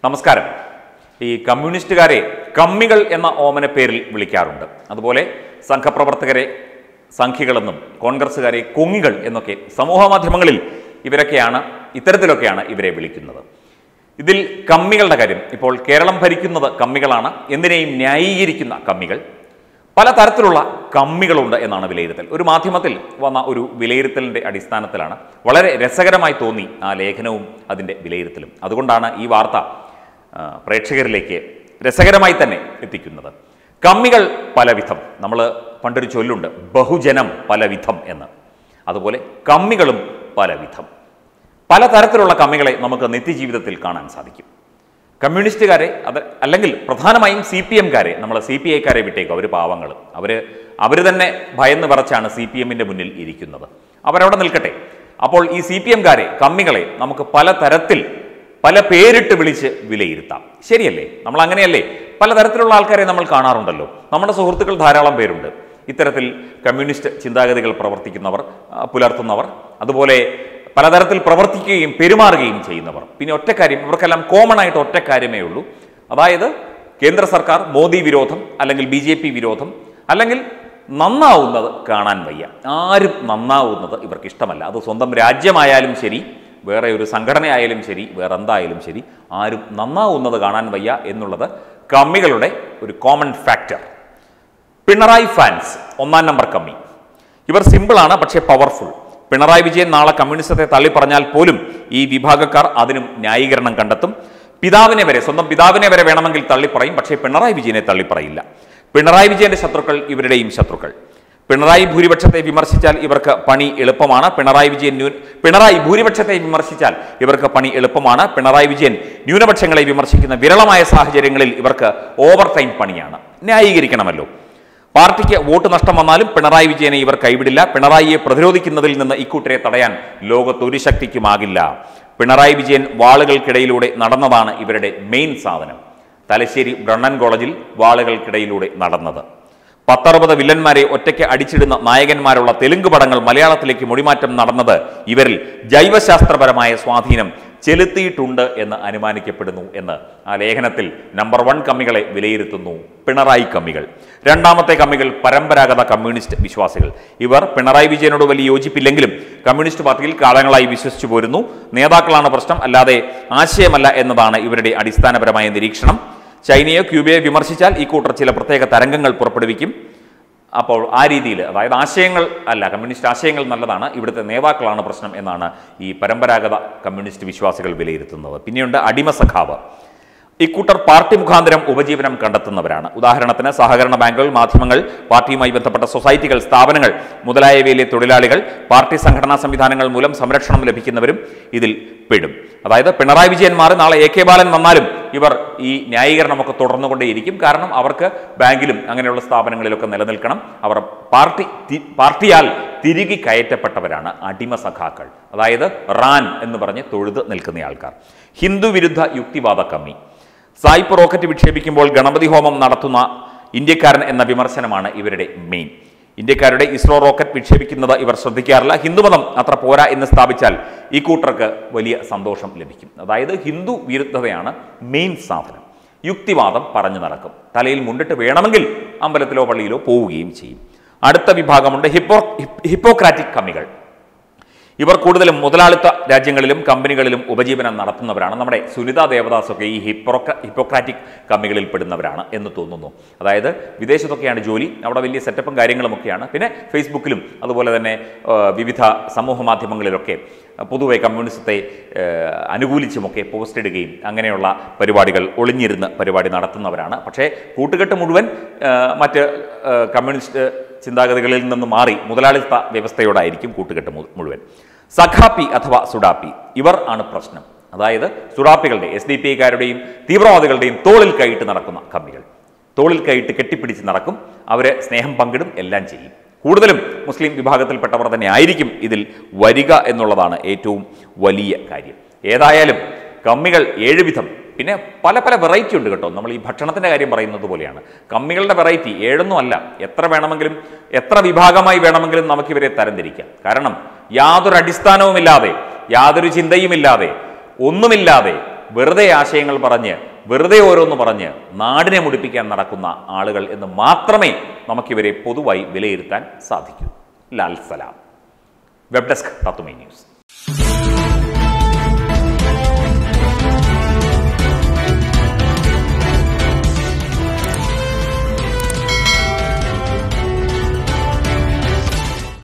നമസ്കാരം ഈ കമ്മ്യൂണിസ്റ്റുകാരെ കമ്മികൾ എന്ന ഓമന പേരിൽ വിളിക്കാറുണ്ട് അതുപോലെ സംഘപ്രവർത്തകരെ സംഖ്യകളെന്നും കോൺഗ്രസ്സുകാരെ കൊങ്ങികൾ എന്നൊക്കെ സമൂഹ മാധ്യമങ്ങളിൽ ഇവരൊക്കെയാണ് ഇത്തരത്തിലൊക്കെയാണ് ഇവരെ വിളിക്കുന്നത് ഇതിൽ കമ്മികളുടെ കാര്യം ഇപ്പോൾ കേരളം ഭരിക്കുന്നത് കമ്മികളാണ് എന്തിനേയും ന്യായീകരിക്കുന്ന കമ്മികൾ പല തരത്തിലുള്ള കമ്മികളുണ്ട് എന്നാണ് വിലയിരുത്തൽ ഒരു മാധ്യമത്തിൽ വന്ന ഒരു വിലയിരുത്തലിൻ്റെ അടിസ്ഥാനത്തിലാണ് വളരെ രസകരമായി തോന്നി ആ ലേഖനവും അതിൻ്റെ വിലയിരുത്തലും അതുകൊണ്ടാണ് ഈ വാർത്ത ആ, പ്രേക്ഷകരിലേക്ക് രസകരമായി തന്നെ എത്തിക്കുന്നത് കമ്മികൾ പലവിധം നമ്മൾ പണ്ടൊരു ചൊല്ലുണ്ട് ബഹുജനം പലവിധം എന്ന് അതുപോലെ കമ്മികളും പലവിധം പലതരത്തിലുള്ള കമ്മികളെ നമുക്ക് നിത്യജീവിതത്തിൽ കാണാൻ സാധിക്കും കമ്മ്യൂണിസ്റ്റുകാരെ അത് അല്ലെങ്കിൽ പ്രധാനമായും സി പി എംകാരെ നമ്മൾ സി പി ഐക്കാരെ വിട്ടേക്കും അവർ പാവങ്ങൾ അവർ അവർ തന്നെ ഭയന്ന് വിറച്ചാണ് സി പി എമ്മിൻ്റെ മുന്നിൽ ഇരിക്കുന്നത് അവരവിടെ നിൽക്കട്ടെ അപ്പോൾ ഈ സി പി എംകാരെ കമ്മികളെ നമുക്ക് പലതരത്തിൽ പല പേരിട്ട് വിളിച്ച് വിലയിരുത്താം ശരിയല്ലേ നമ്മൾ അങ്ങനെയല്ലേ പലതരത്തിലുള്ള ആൾക്കാരെ നമ്മൾ കാണാറുണ്ടല്ലോ നമ്മുടെ സുഹൃത്തുക്കൾ ധാരാളം പേരുണ്ട് ഇത്തരത്തിൽ കമ്മ്യൂണിസ്റ്റ് ചിന്താഗതികൾ പ്രവർത്തിക്കുന്നവർ ആ, പുലർത്തുന്നവർ അതുപോലെ പലതരത്തിൽ പ്രവർത്തിക്കുകയും പെരുമാറുകയും ചെയ്യുന്നവർ പിന്നെ ഒറ്റക്കാര്യം ഇവർക്കെല്ലാം കോമൺ ആയിട്ട് ഒറ്റക്കാര്യമേ ഉള്ളൂ അതായത് കേന്ദ്ര സർക്കാർ മോദി വിരോധം അല്ലെങ്കിൽ ബി ജെ പി വിരോധം അല്ലെങ്കിൽ നന്നാവുന്നത് കാണാൻ വയ്യ ആരും നന്നാവുന്നത് ഇവർക്ക് ഇഷ്ടമല്ല അത് സ്വന്തം രാജ്യമായാലും ശരി വേറെ ഒരു സംഘടനയായാലും ശരി വേറെ എന്തായാലും ശരി ആരും നന്നാവുന്നത് കാണാൻ വയ്യ എന്നുള്ളത് കമ്മികളുടെ ഒരു കോമൺ ഫാക്ടർ പിണറായി ഫാൻസ് ഒന്നാം നമ്പർ കമ്മി ഇവർ സിമ്പിളാണ് പക്ഷേ പവർഫുൾ പിണറായി വിജയൻ നാളെ കമ്മ്യൂണിസത്തെ തള്ളിപ്പറഞ്ഞാൽ പോലും ഈ വിഭാഗക്കാർ അതിനും ന്യായീകരണം കണ്ടെത്തും പിതാവിനെ വരെ സ്വന്തം പിതാവിനെ വരെ വേണമെങ്കിൽ തള്ളിപ്പറയും പക്ഷേ പിണറായി വിജയനെ തള്ളിപ്പറയില്ല പിണറായി വിജയന്റെ ശത്രുക്കൾ ഇവരുടെയും ശത്രുക്കൾ പിണറായി ഭൂരിപക്ഷത്തെ വിമർശിച്ചാൽ ഇവർക്ക് പണി എളുപ്പമാണ് പിണറായി വിജയൻ ന്യൂ പിണറായി ഭൂരിപക്ഷത്തെ വിമർശിച്ചാൽ ഇവർക്ക് പണി എളുപ്പമാണ് പിണറായി വിജയൻ ന്യൂനപക്ഷങ്ങളെ വിമർശിക്കുന്ന വിരളമായ സാഹചര്യങ്ങളിൽ ഇവർക്ക് ഓവർ ടൈം പണിയാണ് ന്യായീകരിക്കണമല്ലോ പാർട്ടിക്ക് വോട്ട് നഷ്ടം വന്നാലും പിണറായി വിജയനെ ഇവർ കൈവിടില്ല പിണറായിയെ പ്രതിരോധിക്കുന്നതിൽ നിന്ന് ഇക്കൂട്ടരെ തടയാൻ ലോകത്തൊരു ശക്തിക്കുമാകില്ല പിണറായി വിജയൻ വാളുകൾക്കിടയിലൂടെ നടന്നതാണ് ഇവരുടെ മെയിൻ സാധനം തലശ്ശേരി ബ്രണ്ണൻ കോളേജിൽ വാളുകൾക്കിടയിലൂടെ നടന്നത് പത്തറുപത് വില്ലന്മാരെ ഒറ്റയ്ക്ക് അടിച്ചിടുന്ന നായകന്മാരുള്ള തെലുങ്ക് പടങ്ങൾ മലയാളത്തിലേക്ക് മൊഴിമാറ്റം നടന്നത് ഇവരിൽ ജൈവശാസ്ത്രപരമായ സ്വാധീനം ചെലുത്തിയിട്ടുണ്ട് എന്ന് അനുമാനിക്കപ്പെടുന്നു എന്ന് ആ ലേഖനത്തിൽ നമ്പർ വൺ കമ്മികളെ വിലയിരുത്തുന്നു പിണറായി കമ്മികൾ രണ്ടാമത്തെ കമ്മികൾ പരമ്പരാഗത കമ്മ്യൂണിസ്റ്റ് വിശ്വാസികൾ ഇവർ പിണറായി വിജയനോട് വലിയ യോജിപ്പില്ലെങ്കിലും കമ്മ്യൂണിസ്റ്റ് പാർട്ടിയിൽ കാലങ്ങളായി വിശ്വസിച്ചു പോരുന്നു നേതാക്കളാണ് പ്രശ്നം അല്ലാതെ ആശയമല്ല എന്നതാണ് ഇവരുടെ അടിസ്ഥാനപരമായ നിരീക്ഷണം ചൈനയോ ക്യൂബയോ വിമർശിച്ചാൽ ഈ കൂട്ടർ ചില പ്രത്യേക തരംഗങ്ങൾ പുറപ്പെടുവിക്കും അപ്പോൾ ആ രീതിയിൽ അതായത് ആശയങ്ങൾ അല്ല കമ്മ്യൂണിസ്റ്റ് ആശയങ്ങൾ നല്ലതാണ് ഇവിടുത്തെ നേതാക്കളാണ് പ്രശ്നം എന്നാണ് ഈ പരമ്പരാഗത കമ്മ്യൂണിസ്റ്റ് വിശ്വാസികൾ വിലയിരുത്തുന്നത് പിന്നെയുണ്ട് അടിമ സഖാവ് ഇക്കൂട്ടർ പാർട്ടി മുഖാന്തരം ഉപജീവനം കണ്ടെത്തുന്നവരാണ് ഉദാഹരണത്തിന് സഹകരണ ബാങ്കുകൾ മാധ്യമങ്ങൾ പാർട്ടിയുമായി ബന്ധപ്പെട്ട സൊസൈറ്റികൾ സ്ഥാപനങ്ങൾ മുതലായവയിലെ തൊഴിലാളികൾ പാർട്ടി സംഘടനാ സംവിധാനങ്ങൾ മൂലം സംരക്ഷണം ലഭിക്കുന്നവരും ഇതിൽ പെടും അതായത് പിണറായി വിജയൻ മാറി നാളെ എ കെ ബാലൻ വന്നാലും ഇവർ ഈ ന്യായീകരണമൊക്കെ തുടർന്നുകൊണ്ടേയിരിക്കും കാരണം അവർക്ക് ബാങ്കിലും അങ്ങനെയുള്ള സ്ഥാപനങ്ങളിലൊക്കെ നിലനിൽക്കണം അവർ പാർട്ടി തി- പാർട്ടിയാൽ തിരികെ കയറ്റപ്പെട്ടവരാണ് അടിമ സഖാക്കൾ അതായത് റാൻ എന്ന് പറഞ്ഞ് തൊഴുത് നിൽക്കുന്ന ആൾക്കാർ ഹിന്ദു വിരുദ്ധ യുക്തിവാദ കമ്മി സായിപ്പ് റോക്കറ്റ് വിക്ഷേപിക്കുമ്പോൾ ഗണപതി ഹോമം നടത്തുന്ന ഇന്ത്യക്കാരൻ എന്ന വിമർശനമാണ് ഇവരുടെ മെയിൻ ഇന്ത്യക്കാരുടെ ഇസ്രോ റോക്കറ്റ് വിക്ഷേപിക്കുന്നത് ഇവർ ശ്രദ്ധിക്കാറില്ല ഹിന്ദുമതം അത്ര പോരാ എന്ന് സ്ഥാപിച്ചാൽ ഈ കൂട്ടർക്ക് വലിയ സന്തോഷം ലഭിക്കും അതായത് ഹിന്ദു വിരുദ്ധതയാണ് മെയിൻ സാധനം യുക്തിവാദം പറഞ്ഞു നടക്കും തലയിൽ മുണ്ടിട്ട് വേണമെങ്കിൽ അമ്പലത്തിലോ പള്ളിയിലോ പോവുകയും ചെയ്യും അടുത്ത വിഭാഗമുണ്ട് ഹിപ്പോ ഹിപ്പോക്രാറ്റിക് കമ്മികൾ ഇവർ കൂടുതലും മുതലാളിത്ത രാജ്യങ്ങളിലും കമ്പനികളിലും ഉപജീവനം നടത്തുന്നവരാണ് നമ്മുടെ സുനിത ദേവദാസ് ഒക്കെ ഈ ഹിപ്പോക്ര ഹിപ്പോക്രാറ്റിക് കമ്മികളിൽ പെടുന്നവരാണ് എന്ന് തോന്നുന്നു അതായത് വിദേശത്തൊക്കെയാണ് ജോലി അവിടെ വലിയ സെറ്റപ്പും കാര്യങ്ങളുമൊക്കെയാണ് പിന്നെ ഫേസ്ബുക്കിലും അതുപോലെ തന്നെ ആ, വിവിധ സമൂഹ മാധ്യമങ്ങളിലൊക്കെ പൊതുവെ കമ്മ്യൂണിസത്തെ ആ, അനുകൂലിച്ചുമൊക്കെ പോസ്റ്റ് ഇടുകയും അങ്ങനെയുള്ള പരിപാടികൾ ഒളിഞ്ഞിരുന്ന് പരിപാടി നടത്തുന്നവരാണ് പക്ഷേ കൂട്ടുകെട്ട് മുഴുവൻ ആ, മറ്റ് ആ, കമ്മ്യൂണിസ്റ്റ് ചിന്താഗതികളിൽ നിന്ന് മാറി മുതലാളിത്ത വ്യവസ്ഥയോടായിരിക്കും കൂട്ടുകെട്ട് മു- മുഴുവൻ സഖാപ്പി അഥവാ സുഡാപ്പി ഇവർ ആണ് പ്രശ്നം അതായത് സുഡാപ്പികളുടെ എസ് ഡി പി ഐക്കാരുടെയും തീവ്രവാദികളുടെയും തോളിൽ കൈയിട്ട് നടക്കുന്ന കമ്മികൾ തോളിൽ കൈയിട്ട് കെട്ടിപ്പിടിച്ച് നടക്കും അവരെ സ്നേഹം പങ്കിടും എല്ലാം ചെയ്യും കൂടുതലും മുസ്ലിം വിഭാഗത്തിൽപ്പെട്ടവർ തന്നെ ആയിരിക്കും ഇതിൽ വരിക എന്നുള്ളതാണ് ഏറ്റവും വലിയ കാര്യം ഏതായാലും കമ്മികൾ ഏഴ് വിധം പിന്നെ പല പല വെറൈറ്റി ഉണ്ട് കേട്ടോ നമ്മൾ ഈ ഭക്ഷണത്തിൻ്റെ കാര്യം പറയുന്നത് പോലെയാണ് കമ്മികളുടെ വെറൈറ്റി ഏഴൊന്നും അല്ല എത്ര വേണമെങ്കിലും എത്ര വിഭാഗമായി വേണമെങ്കിലും നമുക്ക് ഇവരെ തരംതിരിക്കാം കാരണം യാതൊരു അടിസ്ഥാനവുമില്ലാതെ യാതൊരു ചിന്തയുമില്ലാതെ ഒന്നുമില്ലാതെ വെറുതെ ആശയങ്ങൾ പറഞ്ഞ് വെറുതെ ഓരോന്ന് പറഞ്ഞ് നാടിനെ മുടിപ്പിക്കാൻ നടക്കുന്ന ആളുകൾ എന്ന് മാത്രമേ നമുക്കിവരെ പൊതുവായി വിലയിരുത്താൻ സാധിക്കൂ ലാൽ സലാം വെബ് ഡെസ്ക് തത്തുമൈ ന്യൂസ്